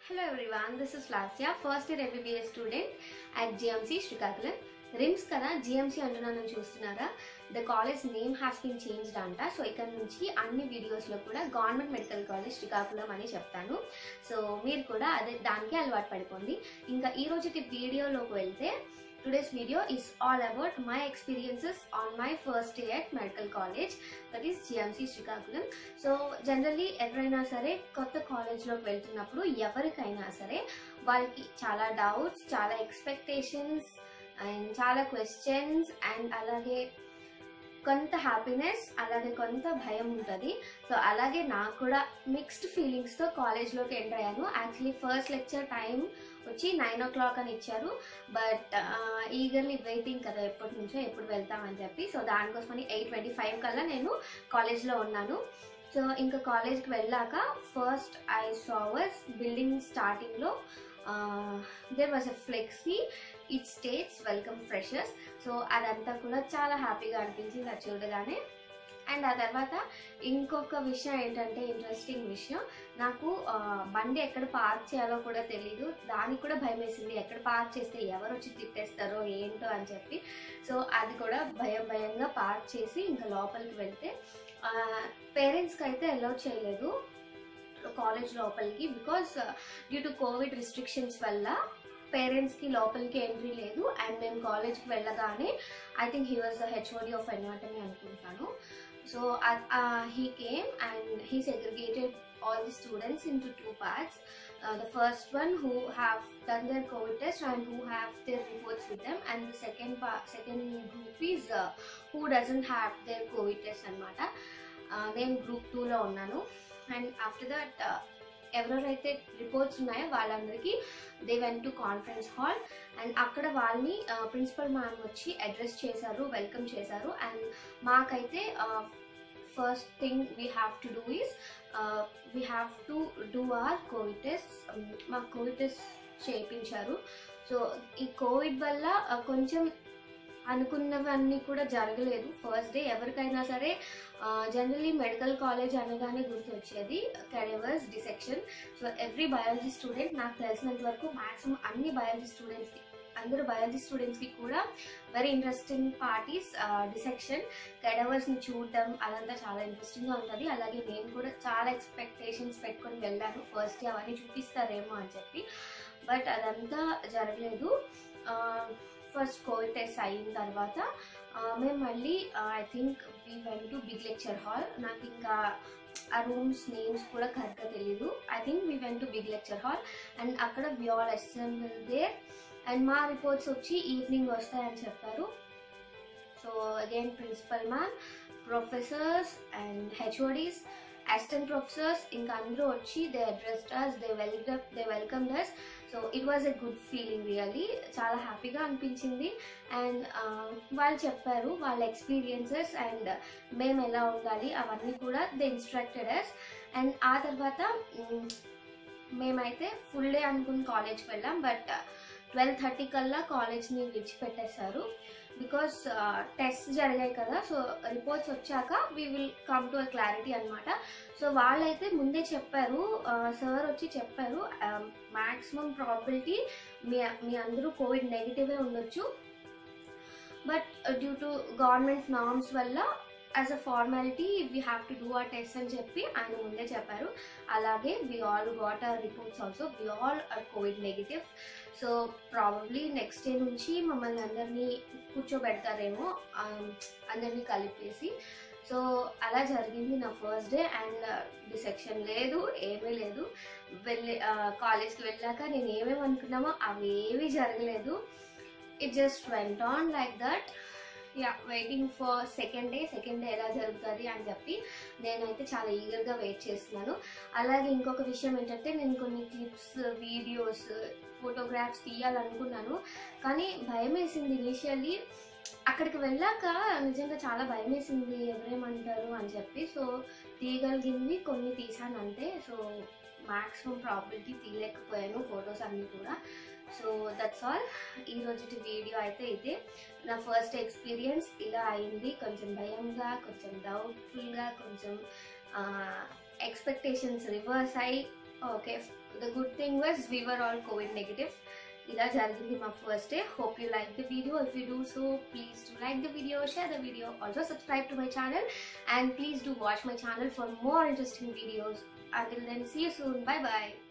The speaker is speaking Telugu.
Hello everyone, this is Lasya, first year MBBS student at GMC Srikakulam. RIMS కదా జిఎంసీ అంటున్నాను చూస్తున్నారా the college name has been changed అంట సో ఇక్కడ నుంచి అన్ని వీడియోస్లో కూడా గవర్నమెంట్ మెడికల్ కాలేజ్ శ్రీకాకుళం అని చెప్తాను సో మీరు కూడా అదే దానికి అలవాటు పడిపోండి ఇంకా ఈ రోజు వీడియోలోకి వెళ్తే today's video is all about my experiences on my first day at medical college that is GMC Srikakulam so generally ఎవరైనా సరే కొత్త కాలేజ్లోకి వెళ్తున్నప్పుడు ఎవరికైనా సరే వాళ్ళకి చాలా డౌట్స్ చాలా ఎక్స్పెక్టేషన్స్ అండ్ చాలా క్వశ్చన్స్ అండ్ అలాగే కొంత హ్యాపీనెస్ అలాగే కొంత భయం ఉంటుంది సో అలాగే నాకు కూడా మిక్స్డ్ ఫీలింగ్స్తో కాలేజ్లోకి ఎంటర్ అయ్యాను యాక్చువల్లీ ఫస్ట్ లెక్చర్ టైం వచ్చి నైన్ ఓ క్లాక్ అని ఇచ్చారు బట్ ఈగర్లీ వెయిటింగ్ కదా ఎప్పటి నుంచో ఎప్పుడు వెళ్తామని చెప్పి సో దానికోసమని ఎయిట్ ట్వంటీ ఫైవ్ కల్లా నేను కాలేజ్లో ఉన్నాను సో ఇంకా కాలేజ్కి వెళ్ళాక ఫస్ట్ ఐ సావర్స్ బిల్డింగ్ స్టార్టింగ్లో there was a flexi it states welcome freshers so అదంతా కూడా చాలా హ్యాపీగా అనిపించింది అది చూడగానే అండ్ ఆ తర్వాత ఇంకొక విషయం ఏంటంటే ఇంట్రెస్టింగ్ విషయం నాకు ఆ, బండి ఎక్కడ పార్క్ చేయాలో కూడా తెలీదు దానికి కూడా భయం వేసింది ఎక్కడ పార్క్ చేస్తే ఎవరు వచ్చి తిట్టేస్తారో ఏంటో అని చెప్పి సో అది కూడా భయం భయంగా పార్క్ చేసి ఇంకా లోపలికి వెళ్తే పేరెంట్స్కి అయితే అలౌ చేయలేదు కాలేజ్ లోపలికి because due to covid restrictions వల్ల పేరెంట్స్కి లోపలికి ఎంట్రీ లేదు అండ్ మేము కాలేజ్కి వెళ్ళగానే I think he was the HOD of anatomy అనుకుంటాను so he came and he segregated all the students into two parts. Uh, the first one who have done their COVID test and who have their reports with them, and the second part, second group is uh, who doesn't have their COVID test అనమాట నేను గ్రూప్ టూలో ఉన్నాను అండ్ ఆఫ్టర్ దట్ ఎవరెవరైతే రిపోర్ట్స్ ఉన్నాయో వాళ్ళందరికీ they went to conference hall and అక్కడ వాళ్ళని ప్రిన్సిపల్ మ్యామ్ వచ్చి అడ్రస్ చేశారు వెల్కమ్ చేశారు అండ్ మాకైతే first thing we have to do is we have to do our covid test మాకు కోవిడ్ టెస్ట్ చేయించారు సో ఈ కోవిడ్ వల్ల uh, కొంచెం అనుకున్నవన్నీ కూడా జరగలేదు ఫస్ట్ డే ఎవరికైనా సరే జనరలీ మెడికల్ కాలేజ్ అనగానే గుర్తొచ్చేది cadavers dissection so every biology student నాకు తెలిసినంత వరకు మ్యాక్సిమం అన్ని బయాలజీ స్టూడెంట్స్కి అందరూ బయాలజీ స్టూడెంట్స్కి కూడా వెరీ ఇంట్రెస్టింగ్ పార్టీస్ డిసెక్షన్ కెడవర్స్ని చూడడం అదంతా చాలా ఇంట్రెస్టింగ్గా ఉంటుంది అలాగే నేను కూడా చాలా ఎక్స్పెక్టేషన్స్ పెట్టుకొని వెళ్ళాను ఫస్ట్ డే అవన్నీ చూపిస్తారేమో అని చెప్పి బట్ అదంతా జరగలేదు ఫస్ట్ కోవిడ్ టెస్ట్ అయిన తర్వాత మేము మళ్ళీ I think we went to big lecture hall నాకు ఇంకా ఆ రూమ్స్ నేమ్స్ కూడా కరెక్ట్గా తెలియదు I think we went to big lecture hall and అక్కడ we all assemble there and మా రిపోర్ట్స్ వచ్చి ఈవినింగ్ వస్తాయని చెప్పారు so again principal ma'am professors and HODs assistant professors ఇంకా అందరూ వచ్చి they addressed us they welcome they welcome us so it was a good feeling really చాలా హ్యాపీగా అనిపించింది అండ్ వాళ్ళు చెప్పారు వాళ్ళ ఎక్స్పీరియన్సెస్ అండ్ మేము ఎలా ఉండాలి అవన్నీ కూడా దే ఇన్స్ట్రక్టెడ్ అస్ అండ్ ఆ తర్వాత మ్, మేమైతే ఫుల్ డే అనుకుని కాలేజ్కి వెళ్ళాం బట్ ట్వెల్వ్ థర్టీ కల్లా కాలేజ్ని విడిచిపెట్టేశారు బికాస్ టెస్ట్ జరిగాయి కదా సో రిపోర్ట్స్ వచ్చాక we will come to a clarity అనమాట సో వాళ్ళైతే ముందే చెప్పారు సార్ వచ్చి చెప్పారు మ్యాక్సిమం ప్రాబిలిటీ మీ మీ అందరూ కోవిడ్ నెగిటివే ఉండొచ్చు but due to government norms వల్ల as a formality we have to do ఆ టెస్ట్ అని చెప్పి ఆయన ముందే చెప్పారు అలాగే we all got our reports also we all are covid negative so probably next day నుంచి మమ్మల్ని అందరినీ కూర్చోబెడతారేమో ఆ, అందరినీ కలిపేసి సో అలా జరిగింది నా ఫస్ట్ డే అండ్ డిసెక్షన్ లేదు ఏమీ లేదు వెళ్ళి కాలేజ్కి వెళ్ళాక నేను ఏమేమి అనుకున్నామో అవి ఏమీ జరగలేదు it just went on like that yeah waiting for second day second day ఎలా జరుగుతుంది అని చెప్పి నేనైతే చాలా ఈగర్గా వెయిట్ చేస్తున్నాను అలాగే ఇంకొక విషయం ఏంటంటే నేను కొన్ని క్లిప్స్ వీడియోస్ ఫోటోగ్రాఫ్స్ తీయాలనుకున్నాను కానీ భయం వేసింది ఇనిషియల్లీ అక్కడికి వెళ్ళాక నిజంగా చాలా భయం వేసింది ఎవరేమంటారు అని చెప్పి సో తీయగలిగింది కొన్ని తీసాను అంతే సో మ్యాక్సిమం ప్రాబిలిటీ తీయలేకపోయాను ఫొటోస్ అన్నీ కూడా సో దట్స్ ఆల్ ఈ రోజు వీడియో అయితే ఇదే నా ఫస్ట్ ఎక్స్పీరియన్స్ ఇలా అయింది కొంచెం భయంగా కొంచెం డౌట్ఫుల్గా కొంచెం ఎక్స్పెక్టేషన్స్ రివర్స్ అయ్యి okay the good thing was we're all COVID negative ఇలా జరిగింది మా first day hope you like the video if you do so please to like the video share the video also subscribe to my channel and please do watch my channel for more interesting videos until then see you soon bye bye